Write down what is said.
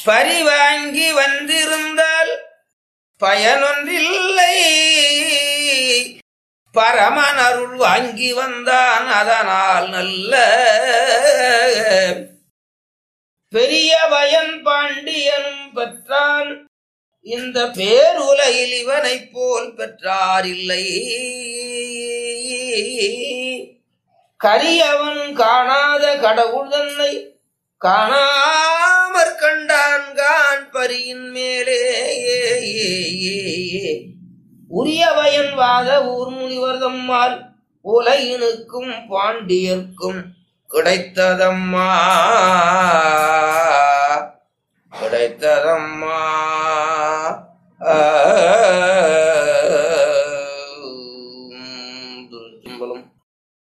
பரிவாங்கி வந்திருந்தால் பயனொன்றில்லை பரமன் அருள் வாங்கி வந்தான் அதனால் நல்ல பெரிய பயன் பாண்டியனும் பெற்றான் இந்த பேருலகில் இவனைப் போல் பெற்றாரில்லை கரியவன் காணாத கடவுள் தன்னை காணாமற் கண்டான் கான் பரியின் மேலே உரியவயன் வாத ஊர் முனிவர் தம்மால் உலகினுக்கும் பாண்டியர்க்கும் கிடைத்ததம்மா கிடைத்ததம்மா ஆ